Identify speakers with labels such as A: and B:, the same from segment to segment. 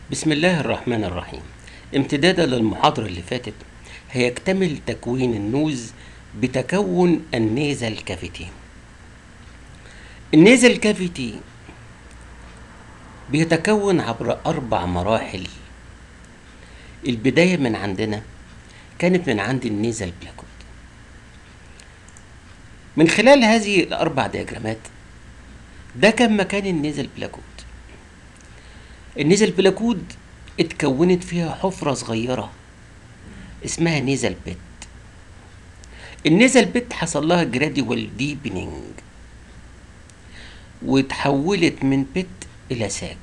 A: بسم الله الرحمن الرحيم امتدادا للمحاضرة اللي فاتت هيكتمل تكوين النوز بتكون النيزل كافيتي النيزل كافيتي بيتكون عبر أربع مراحل البداية من عندنا كانت من عند النيزل بلاكود من خلال هذه الأربع دياجرامات ده كان مكان النيزل بلاكود النيزل بلاكود اتكونت فيها حفرة صغيرة اسمها نيزل بيت النيزل بيت حصل لها جراديوال ديبنينج وتحولت من بيت إلى ساك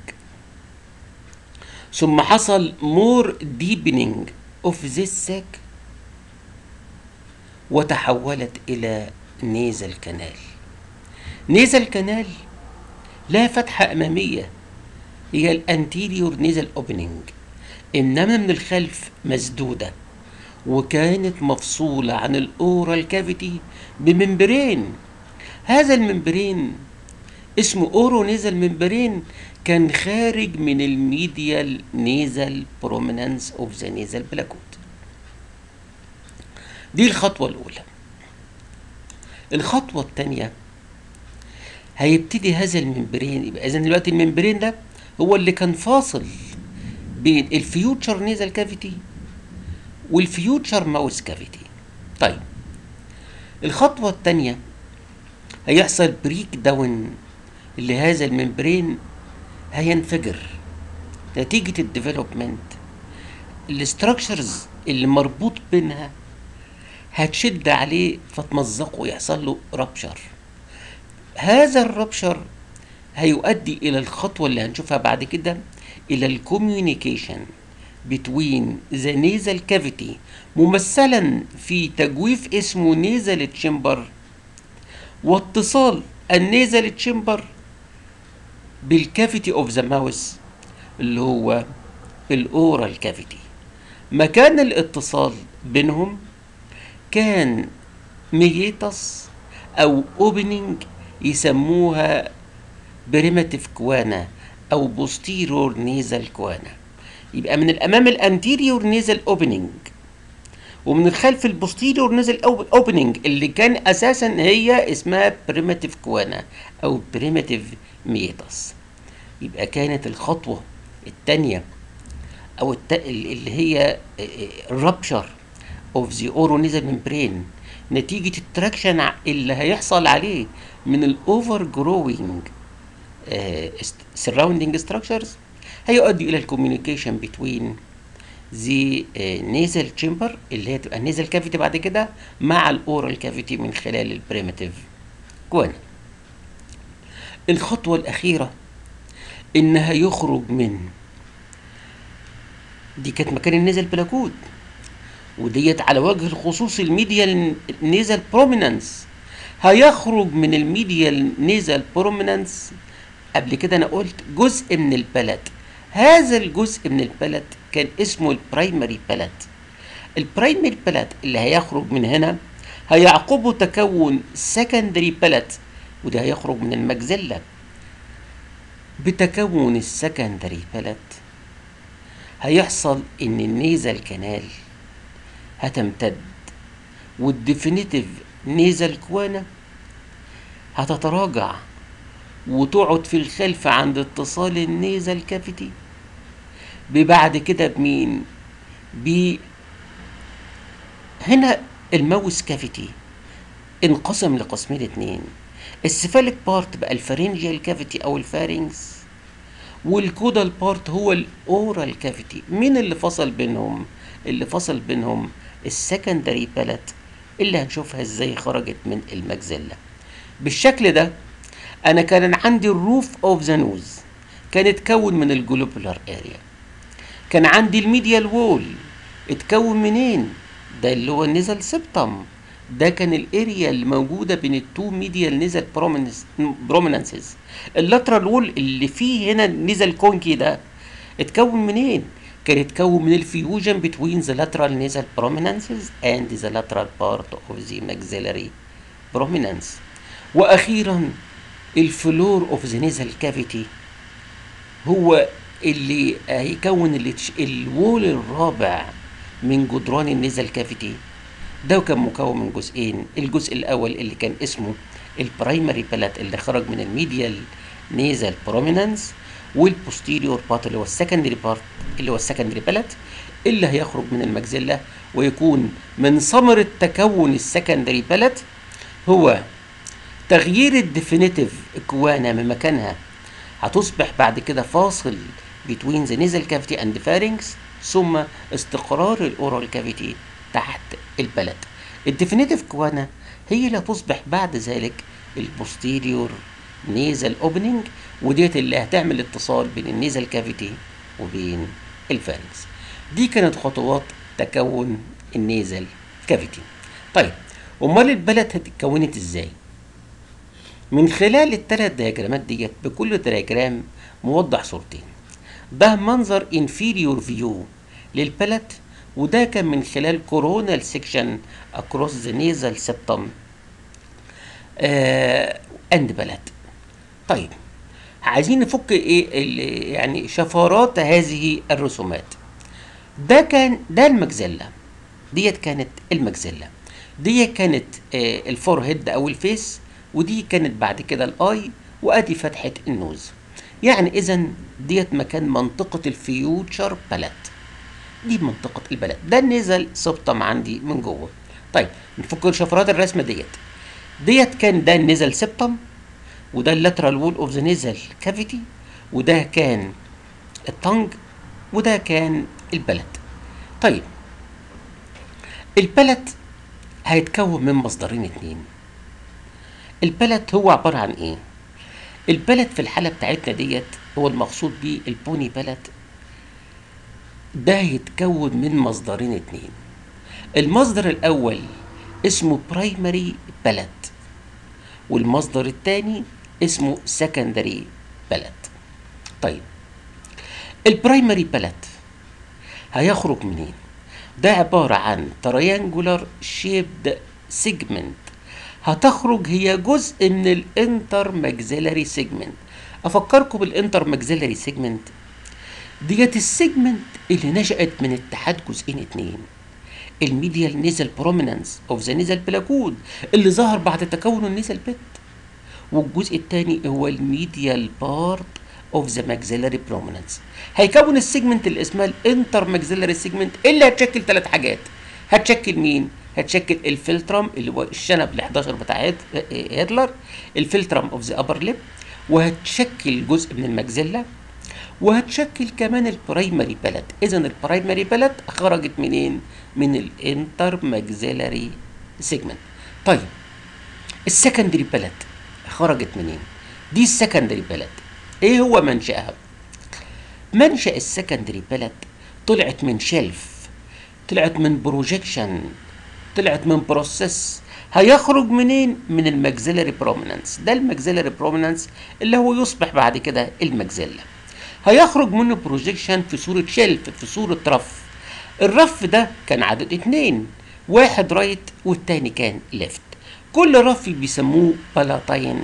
A: ثم حصل مور ديبنينج اوف ذيس ساك وتحولت إلى نيزل كانال نيزل كانال لها فتحة أمامية هي الانتيريور نيزل اوبننج انما من الخلف مسدوده وكانت مفصوله عن الاورال كافيتي بممبرين هذا الممبرين اسمه اورو نيزل ممبرين كان خارج من الميديال نيزل برومينانس اوف ذا نيزل بلاكود دي الخطوه الاولى الخطوه الثانيه هيبتدي هذا الممبرين يبقى اذا دلوقتي الممبرين ده هو اللي كان فاصل بين الفيوتشر نيزل كافيتي والفيوتشر ماوس كافيتي طيب الخطوة الثانية هيحصل بريك داون لهذا الممبرين هينفجر نتيجة الديفلوبمنت الاستراكشرز اللي مربوط بينها هتشد عليه فتمزقه ويحصل له رابشر هذا الرابشر هيؤدي الى الخطوه اللي هنشوفها بعد كده الى الكوميونيكيشن بتوين ذا نيزل كافيتي ممثلا في تجويف اسمه نيزل تشمبر واتصال النيزل تشمبر بالكافيتي اوف ذا ماوس اللي هو الاورال كافيتي مكان الاتصال بينهم كان ميتس او اوبننج يسموها بريماتيف كوانا او بوستيرور نيزل كوانا يبقى من الامام الانتيريور نيزل اوبننج ومن الخلف البوستيريور نيزل اوبننج اللي كان اساسا هي اسمها بريماتيف كوانا او بريماتيف ميتس يبقى كانت الخطوه الثانيه او الت... اللي هي الرابشر اوف ذا اورونيزل ممبرين نتيجه التراكشن اللي هيحصل عليه من الاوفر جروينج surrounding structures هيؤدي الى الكوميونيكيشن بتوين ذا نيزل تشامبر اللي هي تبقى النيزل كافيتي بعد كده مع الاورال كافيتي من خلال البريمتيف كوانا الخطوه الاخيره انها يخرج من دي كانت مكان النيزل بلاكود وديت على وجه الخصوص الميديال نيزل برومينانس هيخرج من الميديال نيزل برومينانس قبل كده انا قلت جزء من البلد هذا الجزء من البلد كان اسمه البرايمري بلد البرايمري بلد اللي هيخرج من هنا هيعقبه تكون سكندري بلد وده هيخرج من المجزلة بتكون السكندري بلد هيحصل ان النيزل كانال هتمتد والديفينيتيف نيزل كوانا هتتراجع وتقعد في الخلف عند اتصال النيزل كافيتي ببعد كده بمين ب هنا الماوس كافيتي انقسم لقسمين اتنين السفالك بارت بقى الفارنجيال كافيتي او الفارنجز والكودال بارت هو الاورال كافيتي مين اللي فصل بينهم اللي فصل بينهم السكندري بالات اللي هنشوفها ازاي خرجت من المجزله بالشكل ده انا كان عندي الروف اوف ذا نوز كان اتكون من الجلوبولار اريا كان عندي الميديال وول اتكون منين ده اللي هو النزل سبتم ده كان الاريا اللي موجوده بين التو ميديال نزل برومينانسز اللاترال وول اللي فيه هنا نزل كونكي ده اتكون منين كان اتكون من الفيوجن بتوين ذا lateral nasal prominences and the lateral part of the maxillary prominence واخيرا الفلور اوف ذا nasal cavity هو اللي هيكون اللي الوول الرابع من جدران النزل كافيتي ده كان مكون من جزئين الجزء الاول اللي كان اسمه البرايمري بالات اللي خرج من الميديال نيزل برومينانس والبوستيريور بارت اللي هو السكندري بارت اللي هو السكندري بالات اللي هيخرج من المجزله ويكون من ثمره تكون السكندري بالات هو تغيير الديفينيتيف كوانا من مكانها هتصبح بعد كده فاصل between the nasal cavity and the pharynx ثم استقرار الاورال كافيتي تحت البلد الديفينيتيف كوانا هي اللي هتصبح بعد ذلك البوستيريور نيزل اوبننج وديت اللي هتعمل اتصال بين النيزل كافيتي وبين الفارنكس دي كانت خطوات تكون النيزل كافيتي طيب امال البلد اتكونت ازاي من خلال الثلاث دياجرامات ديت بكل دياجرام موضح صورتين ده منظر inferior view للبلد وده كان من خلال coronal section across the nasal septum آه and بلد طيب عايزين نفك ايه يعني شفرات هذه الرسومات ده كان ده المجزله ديت كانت المجزله دي كانت آه الفور هيد او الفيس ودي كانت بعد كده الاي وادي فتحه النوز يعني اذا ديت مكان منطقه الفيوتشر بلد دي منطقه البلد ده النزل سبتم عندي من جوه طيب نفك شفرات الرسمه ديت ديت كان ده النزل سبتم وده اللاترال وول اوف ذا نيزل كافيتي وده كان التنج وده كان البلد طيب البلد هيتكون من مصدرين اتنين البلد هو عبارة عن ايه البلد في الحالة بتاعتنا ديت هو المقصود بيه البوني بلد ده يتكون من مصدرين اتنين المصدر الاول اسمه برايمري بلد والمصدر الثاني اسمه سكندري بلد طيب البرايمري بلد هيخرج منين ده عبارة عن تريانجولار شيبد سيجمنت هتخرج هي جزء من الانتر ماكسيلاري سيجمنت افكركم بالانتر ماكسيلاري سيجمنت ديت السيجمنت اللي نشأت من اتحاد جزئين اتنين الميديال نيزل برومينانس اوف ذا نيزل بلاكود اللي ظهر بعد تكون النيزل بيت والجزء الثاني هو الميديال بارت اوف ذا ماكسيلاري برومينانس هيكون السيجمنت اللي اسمها الانتر ماكسيلاري سيجمنت اللي هتشكل ثلاث حاجات هتشكل مين هتشكل الفلترم اللي هو الشنب ال 11 بتاع هتلر الفلترم اوف ذا ابر ليب وهتشكل جزء من المجزله وهتشكل كمان البرايمري بلد اذا البرايمري بلد خرجت منين من الانتر ماكسيلاري سيجمنت طيب السكندري بلد خرجت منين دي السكندري بلد ايه هو منشأها منشأ السكندري بلد طلعت من شلف طلعت من بروجيكشن طلعت من بروسيس هيخرج منين من الماكسيلاري برومينانس ده الماكسيلاري برومينانس اللي هو يصبح بعد كده الماكسيلا هيخرج منه بروجيكشن في صورة شلف في صورة رف الرف ده كان عدد اتنين واحد رايت والتاني كان ليفت كل رف بيسموه بلاتاين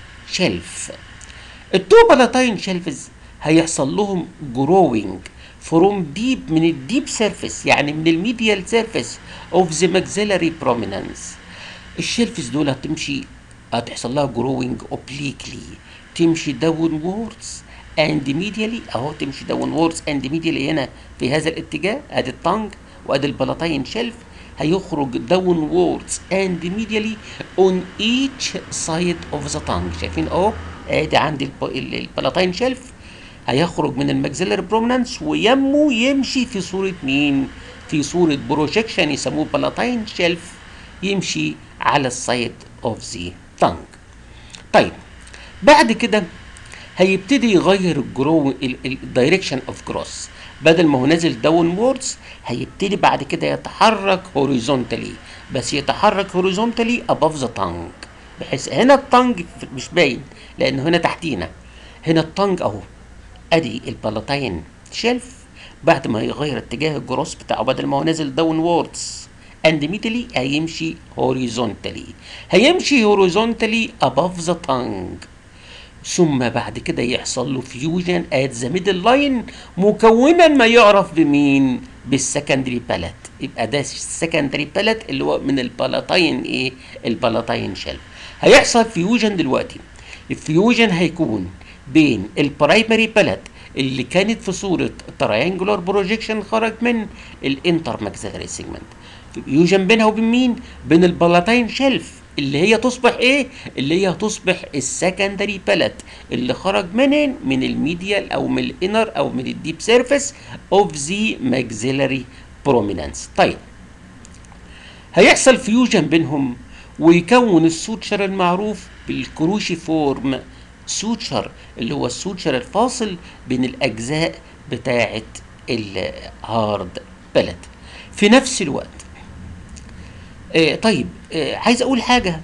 A: شلف التو بلاتاين شلفز هيحصل لهم جروينج فروم ديب من الديب سيرفيس يعني من الميديال سيرفيس اوف ذا ماكسيلاري برومينانس الشلفز دول هتمشي هتحصل لها جروينج اوبليكلي تمشي داون ووردز اند ميديالي اهو تمشي داون ووردز اند ميديالي هنا في هذا الاتجاه ادي التانج وادي البلاتاين شلف هيخرج داون ووردز اند ميديالي اون ايتش سايد اوف ذا تانج شايفين اهو ادي عندي البلاتاين شلف هيخرج من الماكسيلر برومنانس ويمه يمشي في صورة مين؟ في صورة بروجيكشن يسموه بلاتاين شيلف يمشي على السايد اوف ذا تانج. طيب بعد كده هيبتدي يغير الجرو الدايركشن اوف جروس بدل ما هو نازل داون ووردز هيبتدي بعد كده يتحرك هوريزونتالي بس يتحرك هوريزونتالي اباف ذا تانج بحيث هنا التانج مش باين لانه هنا تحتينا هنا التانج اهو ادي البلاتاين شيلف بعد ما يغير اتجاه الجروس بتاعه بدل ما هو نازل داون ووردز اند ميدلي هيمشي هوريزونتالي هيمشي هوريزونتالي above ذا تانج ثم بعد كده يحصل له فيوجن ات ذا ميدل لاين مكونا ما يعرف بمين بالسكندري بالات يبقى ده السكندري بالات اللي هو من البالاتاين ايه البالاتاين شيل هيحصل فيوجن دلوقتي الفيوجن هيكون بين البرايمري بالات اللي كانت في صوره تريانجولار بروجيكشن خرج من الانتر ماكسيلاري سيجمنت فيوجن بينها وبين مين بين البالاتاين شيلف اللي هي تصبح ايه اللي هي تصبح السكندري بالات اللي خرج منين من الميديال او من الانر او من الديب سيرفيس اوف ذا ماكسيلاري برومينانس طيب هيحصل فيوجن بينهم ويكون السوتشر المعروف بالكروشي فورم سوتشر اللي هو السوتشر الفاصل بين الاجزاء بتاعه الهارد بلد في نفس الوقت آه طيب آه عايز اقول حاجه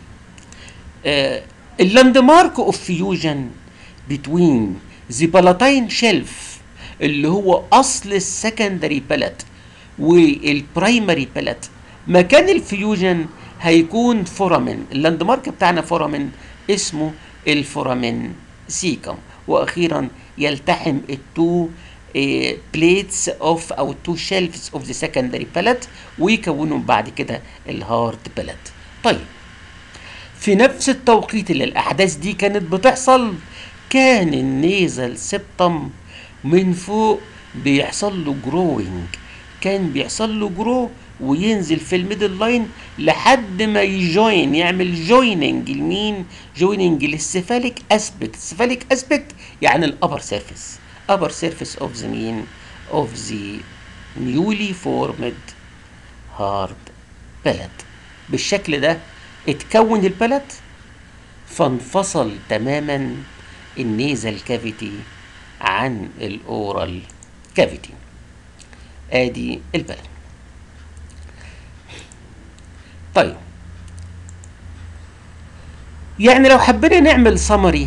A: آه اللاند مارك اوف فيوجن بتوين ذا بالاتاين شيلف اللي هو اصل السكندري بلد والبرايمري بلد مكان الفيوجن هيكون فورامين اللاند مارك بتاعنا فورامين اسمه الفورامين سيكم واخيرا يلتحم التو بليتس اوف او تو شيلفز اوف ذا سكندري بالات ويكونوا بعد كده الهارد بالات طيب في نفس التوقيت اللي الاحداث دي كانت بتحصل كان النيزل سبتم من فوق بيحصل له جروينج كان بيحصل له جرو وينزل في الميدل لاين لحد ما يجوين يعمل جويننج لمين جويننج للسيفاليك اسبكت السيفاليك اسبكت يعني الابر سيرفيس upper surface of the mean of the newly formed hard pellet بالشكل ده اتكون البلت فانفصل تماما النيزل كافيتي عن الاورال كافيتي ادي البلد طيب يعني لو حبينا نعمل سمري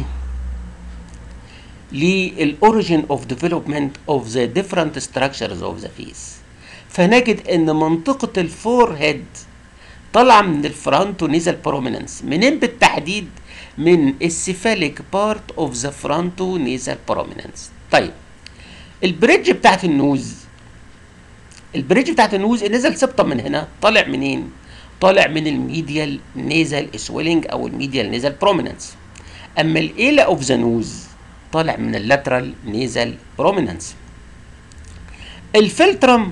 A: للاوريجين اوف ديفلوبمنت اوف ذا ديفرنت ستراكشرز اوف ذا فيس فنجد ان منطقه الفور هيد طالعه من الفرونتو نيزل بروميننس منين بالتحديد من السيفاليك بارت اوف ذا فرونتو نيزل بروميننس طيب البريدج بتاعت النوز البريدج بتاعت النوز النزل سبطه من هنا طالع منين طالع من الميديال نيزل سويلنج او الميديال نيزل بروميننس اما الايلا اوف ذا نوز طالع من اللاترال نيزل بروميننس الفلترم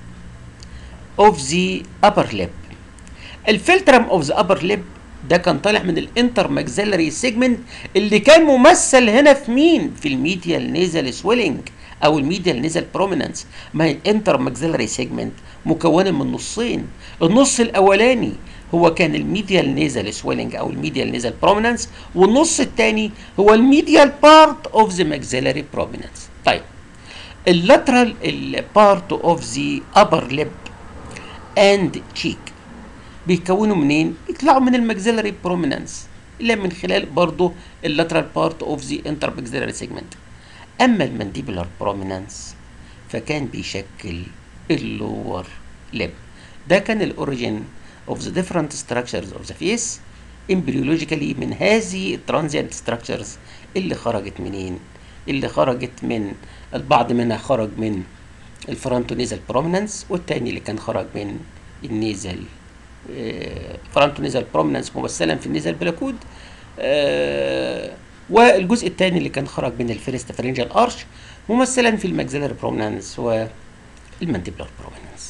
A: اوف ذا ابر ليب الفلترم اوف ذا ابر ليب ده كان طالع من الانتر ماكسيلري سيجمنت اللي كان ممثل هنا في مين في الميديال نيزل سويلنج او الميديال نيزل بروميننس ما هي الانتر ماكسيلري سيجمنت مكونه من نصين النص الاولاني هو كان الميديال نيزل سويلنج او الميديال نيزل بروميننس والنص الثاني هو الميديال بارت اوف ذا ماكسيلري بروميننس طيب اللاترال البارت اوف ذا ابر ليب اند تشيك بيكونوا منين يطلعوا من الماكسيلري بروميننس الا من خلال برضه اللاترال بارت اوف ذا انتر ماكسيلري سيجمنت اما المانديبولار بروميننس فكان بيشكل اللور ليب ده كان الاوريجين of the different structures of the face embryologically من هذه الترانزيانت structures اللي خرجت منين اللي خرجت من البعض منها خرج من الفرونتو نيزل بروميننس والتاني اللي كان خرج من النيزل فرونتو نيزل بروميننس ممثلا في النيزل بلاكود آه والجزء الثاني اللي كان خرج من الفيرست فرنجال ارش ممثلا في الماكسيلر بروميننس والمانديبلر بروميننس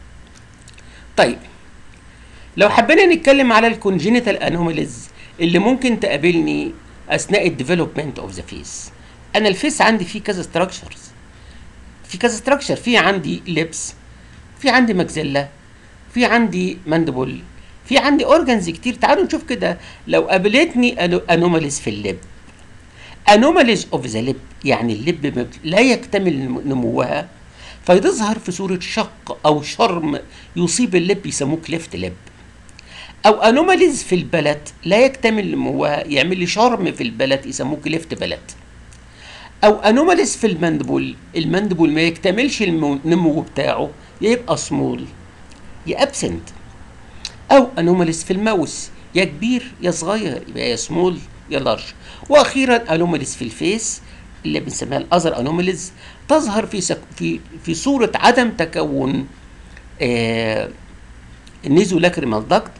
A: طيب لو حبينا نتكلم على الكونجينيتال انوماليز اللي ممكن تقابلني اثناء الديفلوبمنت اوف ذا فيس انا الفيس عندي فيه كذا ستراكشرز في كذا ستراكشر في عندي لبس في عندي ماكسيلا في عندي ماندبل في عندي اورجانز كتير تعالوا نشوف كده لو قابلتني انوماليز في اللب انوماليز اوف ذا لب يعني اللب لا يكتمل نموها فيظهر في صورة شق أو شرم يصيب اللب يسموه كليفت لب أو أنوماليز في البلد لا يكتمل نموها يعمل لي شرم في البلد يسموه كليفت بلد أو أنوماليز في المندبل المندبل ما يكتملش النمو بتاعه يا يبقى سمول يا أبسنت أو أنوماليز في الماوس يا كبير يا صغير يبقى يا سمول يا لارج واخيرا انوماليز في الفيس اللي بنسميها الاذر انوماليز تظهر في سك في في صوره عدم تكون آه النيزو لاكريمال داكت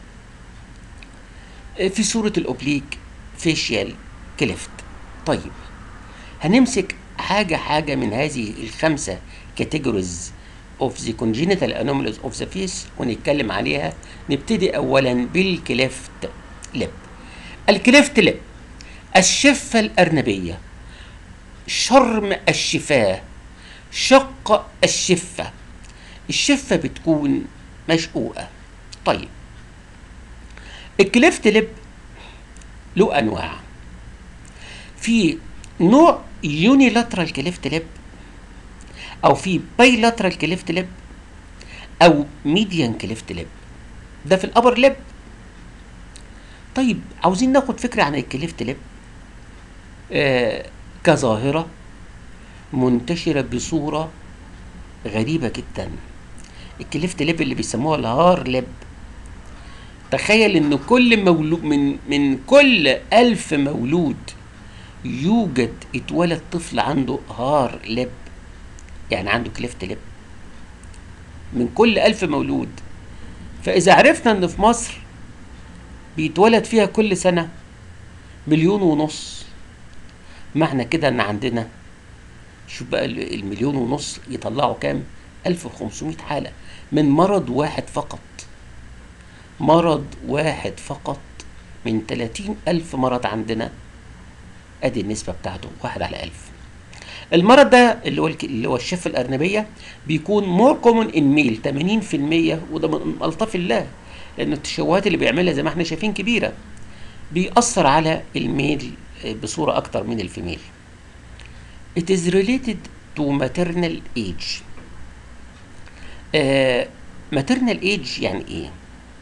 A: في صوره الاوبليك فيشيال كليفت طيب هنمسك حاجه حاجه من هذه الخمسه كاتيجوريز اوف ذا congenital anomalies اوف ذا فيس ونتكلم عليها نبتدي اولا بالكليفت لب الكليفت لب الشفه الارنبيه شرم الشفاه شق الشفه الشفه بتكون مشقوقه طيب الكليفت لب له انواع في نوع يونيلاترال كليفت لب او في بايلاترال كليفت لب او ميديان كليفت لب ده في الابر لب طيب عاوزين ناخد فكره عن الكليفت لب آه كظاهره منتشره بصوره غريبه جدا الكليفت لب اللي بيسموها الهار لب تخيل ان كل مولود من من كل ألف مولود يوجد اتولد طفل عنده هار لب يعني عنده كليفت لب من كل ألف مولود فإذا عرفنا إن في مصر بيتولد فيها كل سنة مليون ونص معنى كده إن عندنا شوف بقى المليون ونص يطلعوا كام 1500 حالة من مرض واحد فقط مرض واحد فقط من 30 ألف مرض عندنا أدي النسبة بتاعته واحد على ألف المرض ده اللي هو اللي هو الشفه الارنبيه بيكون مور كومون ان ميل 80% وده من الطف الله لان التشوهات اللي بيعملها زي ما احنا شايفين كبيره بيأثر على الميل بصوره اكتر من الفيميل It is related to maternal age آه maternal age يعني ايه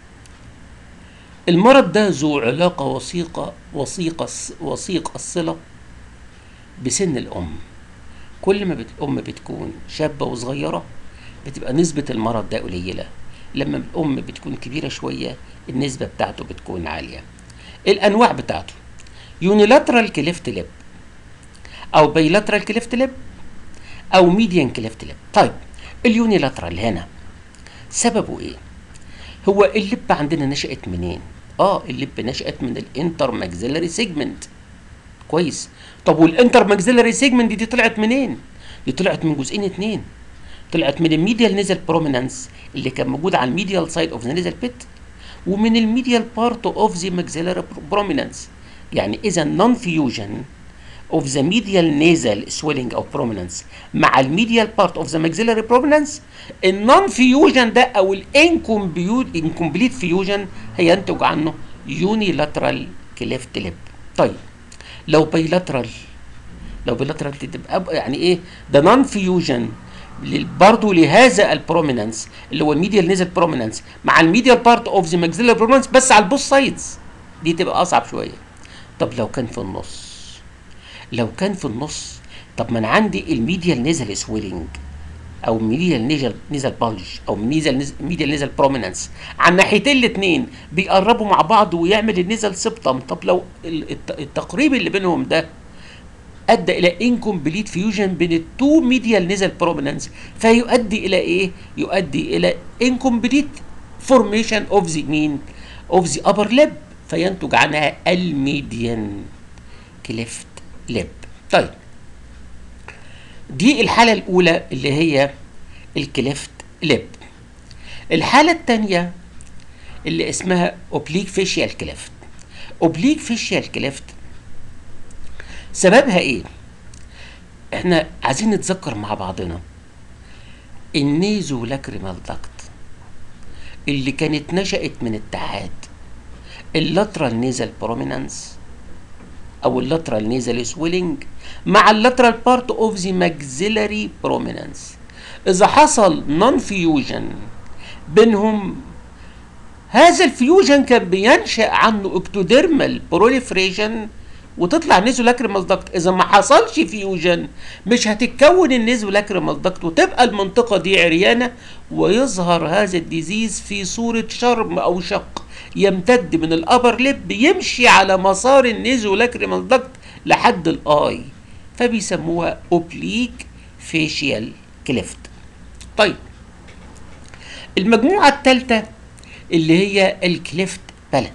A: المرض ده ذو علاقه وثيقه وثيقه وثيق الصله بسن الام كل ما بت... الام بتكون شابه وصغيره بتبقى نسبه المرض ده قليله لما الام بتكون كبيره شويه النسبه بتاعته بتكون عاليه الانواع بتاعته يونيلاترال كليفت لب او بيلاترال كليفت لب او ميديان كليفت لب طيب اليونيلاترال هنا سببه ايه هو اللب عندنا نشأت منين اه اللب نشأت من الانتر ماكسيلاري سيجمنت كويس طب والانتر ماكسيلاري سيجمنت دي طلعت منين دي طلعت من جزئين اتنين طلعت من الميديال نيزل برومينانس اللي كان موجود على الميديال سايد اوف ذا نيزل بيت ومن الميديال بارت اوف ذا ماكسيلاري برومينانس يعني اذا نون فيوجن of the medial nasal swelling او prominence مع الميديال بارت اوف ذا maxillary prominence النون فيوجن ده او الانكمبليت فيوجن هينتج عنه يونيلاترال كليفت ليب طيب لو بايلاترال لو بايلاترال تبقى يعني ايه ده نون فيوجن برضه لهذا البروميننس اللي هو الميديال نيزل بروميننس مع الميديال بارت اوف ذا maxillary prominence بس على البوث سايدز دي تبقى اصعب شويه طب لو كان في النص لو كان في النص طب ما انا عندي الميديال نيزل سويلنج او ميديال نيزل نيزل بلج او ميديال ميديال نيزل بروميننس على الناحيتين الاثنين بيقربوا مع بعض ويعمل النيزل سبتم طب لو التقريب اللي بينهم ده ادى الى انكمبليت فيوجن بين التو ميديال نيزل بروميننس فيؤدي الى ايه؟ يؤدي الى انكمبليت فورميشن اوف ذا مين؟ اوف ذا ابر ليب فينتج عنها الميديان كليفت لب طيب دي الحالة الأولى اللي هي الكليفت لب الحالة الثانية اللي اسمها اوبليك فيشيال كليفت اوبليك فيشيال كليفت سببها ايه احنا عايزين نتذكر مع بعضنا النيزو لاكريمال داكت اللي كانت نشأت من اتحاد اللاترال نيزل برومينانس او اللاترال نيزل سويلنج مع اللاترال بارت اوف ذا ماكسيلاري برومينانس اذا حصل نون فيوجن بينهم هذا الفيوجن كان بينشا عنه اكتوديرمال بروليفريشن وتطلع نيزو لاكريمال داكت اذا ما حصلش فيوجن مش هتتكون النيزو لاكريمال داكت وتبقى المنطقه دي عريانه ويظهر هذا الديزيز في صوره شرم او شق يمتد من الابر لب يمشي على مسار النيزو لاكريمال داكت لحد الاي فبيسموها اوبليك فيشيال كليفت طيب المجموعه الثالثه اللي هي الكليفت بالت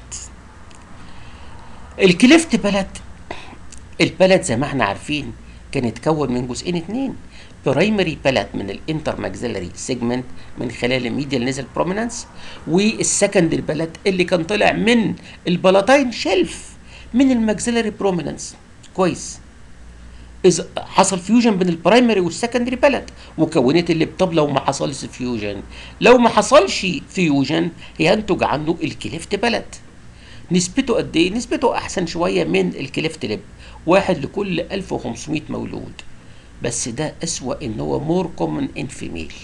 A: الكليفت بالت البلد زي ما احنا عارفين كان يتكون من جزئين اتنين برايمري بالات من الانتر ماكسيلري سيجمنت من خلال الميديال نيزل برومينانس والسكندري بالات اللي كان طلع من البلاتاين شيلف من الماكسيلري برومينانس كويس اذا حصل فيوجن بين البرايمري والسكندري بالات وكونت اللي طب لو ما حصلش فيوجن لو ما حصلش فيوجن هينتج عنه الكليفت بالات نسبته قد ايه؟ نسبته احسن شويه من الكليفت لب واحد لكل 1500 مولود بس ده اسوأ ان هو مور كومن ان فيميل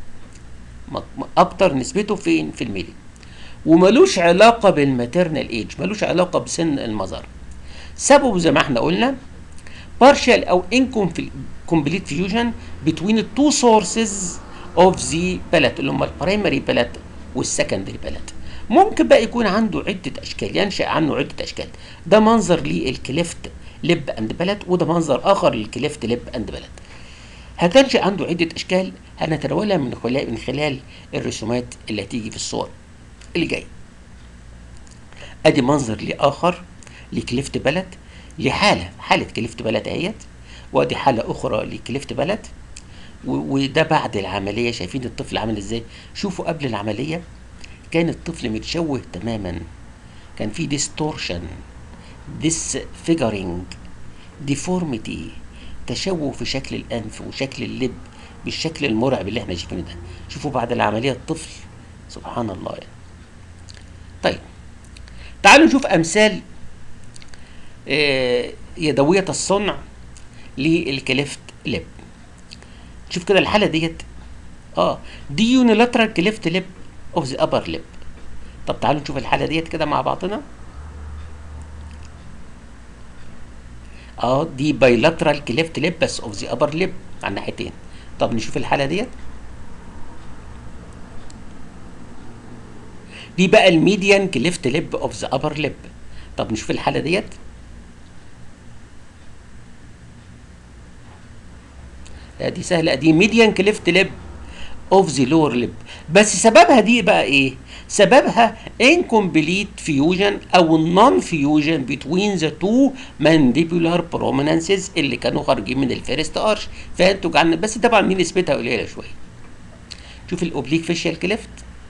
A: اكتر نسبته فين في الميل وملوش علاقه بالماتيرنال ايج ملوش علاقه بسن المظهر سببه زي ما احنا قلنا partial او incomplete fusion between the two sources of the palate اللي هم البرايمري بالات والسكندري بالات ممكن بقى يكون عنده عدة أشكال ينشأ عنه عدة أشكال ده منظر للكليفت لب أند بلد وده منظر آخر للكليفت لب أند بلد هتنشأ عنده عدة أشكال هنتناولها من خلال من خلال الرسومات اللي هتيجي في الصور اللي جاي أدي منظر لآخر لكليفت بلد لحالة حالة كليفت بلد أهيت وأدي حالة أخرى لكليفت بلد وده بعد العملية شايفين الطفل عامل ازاي شوفوا قبل العملية كان الطفل متشوه تماما كان في ديستورشن disfiguring deformity تشوه في شكل الانف وشكل اللب بالشكل المرعب اللي احنا شايفينه ده شوفوا بعد العمليه الطفل سبحان الله يعني. طيب تعالوا نشوف امثال آه يدويه الصنع للكليفت لب شوف كده الحاله ديت اه دي يونيلاترال كليفت لب اوف ذا ابر لب طب تعالوا نشوف الحاله ديت كده مع بعضنا اه دي بايلاترال كليفت لب بس اوف ذا ابر لب على الناحيتين طب نشوف الحاله ديت دي بقى الميديان كليفت لب اوف ذا ابر لب طب نشوف الحاله ديت لا دي سهله دي ميديان كليفت لب اوف ذا لور لب بس سببها دي بقى ايه سببها incomplete fusion او non fusion between the two mandibular prominences اللي كانوا خارجين من الفيرست ارش فينتج عن بس طبعا دي نسبتها قليله شويه شوف الاوبليك فيشيال كليفت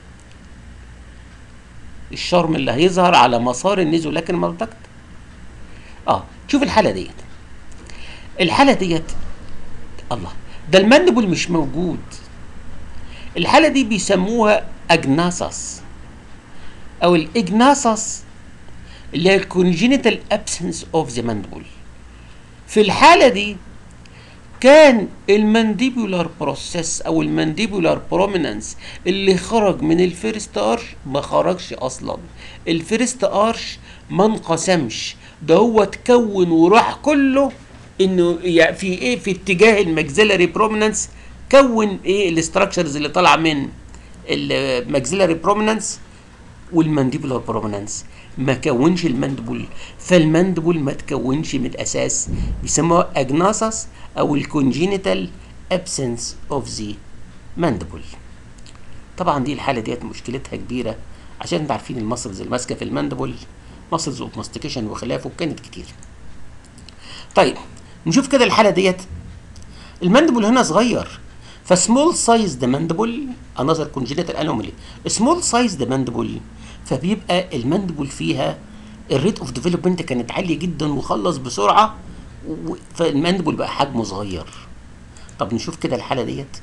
A: الشرم اللي هيظهر على مسار النزو لكن مالتكت اه شوف الحاله ديت الحاله ديت الله ده المندبل مش موجود الحالة دي بيسموها أجناسس أو الإجناسس اللي هي الكونجينيتال ابسنس اوف ذا ماندبل في الحالة دي كان المانديبولار بروسيس او المانديبولار برومينانس اللي خرج من الفيرست ارش ما خرجش اصلا الفيرست ارش ما انقسمش ده هو اتكون وراح كله انه يعني في ايه في اتجاه الماكسيلاري برومينانس كون ايه الاستراكشرز اللي طالعه من الماكسيلاري برومينانس والمانديبولار برومينانس ما كونش المندبل فالمندبل ما تكونش من الاساس بيسموها اجناسس او الكونجينيتال ابسنس اوف ذا ماندبل طبعا دي الحاله ديت مشكلتها كبيره عشان انتوا عارفين المسلز اللي ماسكه في الماندبل مسلز اوف ماستيكيشن وخلافه كانت كتير طيب نشوف كده الحاله ديت الماندبل هنا صغير فسمول سايز ماندبل انذر كونجينيتال انومالي سمول سايز ماندبل فبيبقى الماندبل فيها الريت اوف ديفلوبمنت كانت عاليه جدا وخلص بسرعه و... فالماندبل بقى حجمه صغير طب نشوف كده الحاله ديت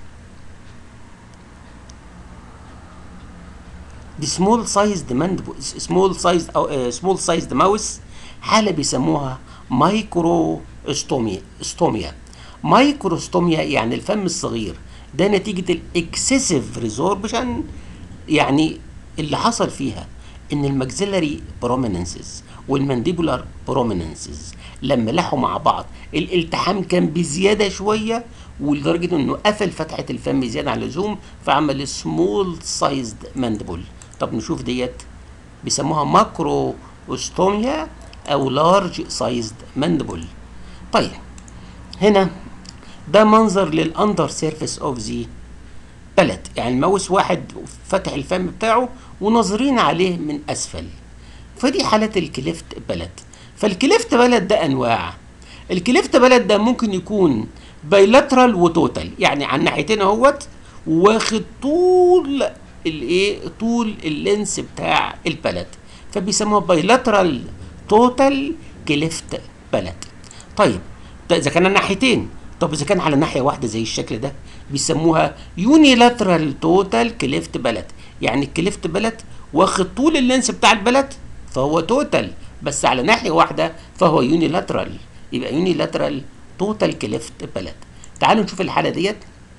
A: دي سمول سايزد ماندبل سمول سايز او سمول سايزد ماوس حاله بيسموها مايكرو استوميا استوميا مايكروستوميا يعني الفم الصغير ده نتيجة الاكسسيف ريزوربشن يعني اللي حصل فيها ان الماكسيلاري بروميننسز والمانديبولار بروميننسز لما لحوا مع بعض الالتحام كان بزياده شويه ولدرجه انه قفل فتحه الفم زياده عن اللزوم فعمل سمول سايزد ماندبل طب نشوف ديت بيسموها ماكرو اوستوميا او لارج سايزد ماندبل طيب هنا ده منظر للاندر سيرفيس اوف ذا بلد يعني الماوس واحد فتح الفم بتاعه وناظرين عليه من اسفل فدي حالة الكليفت بلد فالكليفت بلد ده انواع الكليفت بلد ده ممكن يكون بايلاترال وتوتال يعني على الناحيتين اهوت واخد طول الايه طول اللينس بتاع البلد فبيسموها بايلاترال توتال كليفت بلد طيب ده اذا كان الناحيتين طب اذا كان على ناحيه واحده زي الشكل ده بيسموها يونيلاترال توتال كليفت بلد يعني الكليفت بلد واخد طول اللينس بتاع البلد فهو توتال بس على ناحيه واحده فهو يونيلاترال يبقى يونيلاترال توتال كليفت بلد تعالوا نشوف الحاله ديت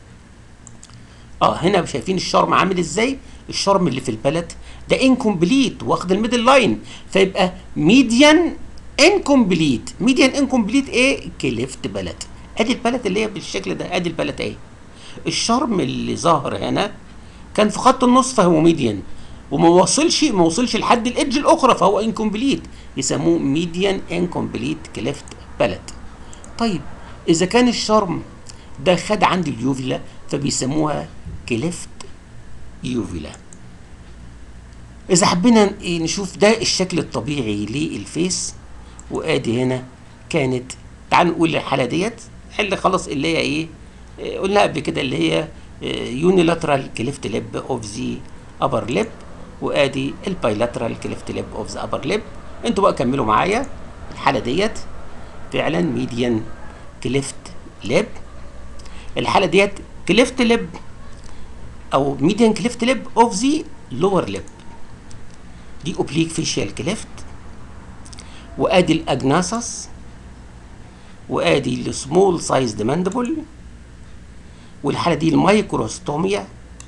A: اه هنا شايفين الشرم عامل ازاي الشرم اللي في البلد ده انكمبليت واخد الميدل لاين فيبقى ميديان انكمبليت ميديان انكمبليت ايه كليفت بلد ادي البلد اللي هي بالشكل ده ادي البلد ايه الشرم اللي ظاهر هنا كان في خط النص فهو ميديان وما وصلش ما وصلش لحد الايدج الاخرى فهو انكمبليت يسموه ميديان انكمبليت كليفت بلد طيب اذا كان الشرم ده خد عند اليوفيلا فبيسموها كليفت يوفيلا اذا حبينا نشوف ده الشكل الطبيعي للفيس وادي هنا كانت تعال نقول الحاله ديت اللي خلاص اللي هي ايه قلنا قبل كده اللي هي يونيلاترال كليفت ليب اوف ذا ابر ليب وادي البايلاترال كليفت ليب اوف ذا ابر ليب انتوا بقى كملوا معايا الحاله ديت فعلا ميديان كليفت ليب الحاله ديت كليفت ليب او ميديان كليفت ليب اوف ذا لور ليب دي اوبليك فيشيال كليفت وادي الاجناسس وادي السمول سايزد ماندبل والحاله دي المايكروستوميا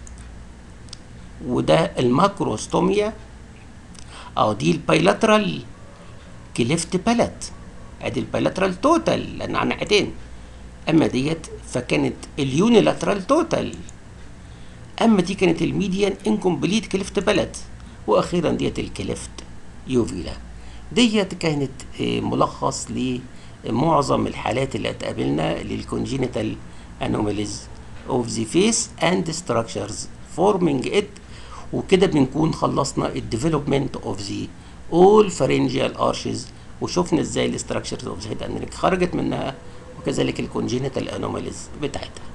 A: وده الماكروستوميا او دي البايلاترال كليفت بالات ادي البايلاترال توتال لان على ناحيتين اما ديت فكانت اليونيلاترال توتال اما دي كانت الميديان انكمبليت كليفت بالات واخيرا ديت الكليفت يوفيلا ديت كانت ملخص لمعظم الحالات اللي هتقابلنا للكونجينيتال anomalies of the face and structures forming it وكده بنكون خلصنا الديفلوبمنت اوف ذا all pharyngeal arches وشفنا ازاي الاستراكشرز اوف ذا هيد خرجت منها وكذلك الكونجينيتال انوماليز بتاعتها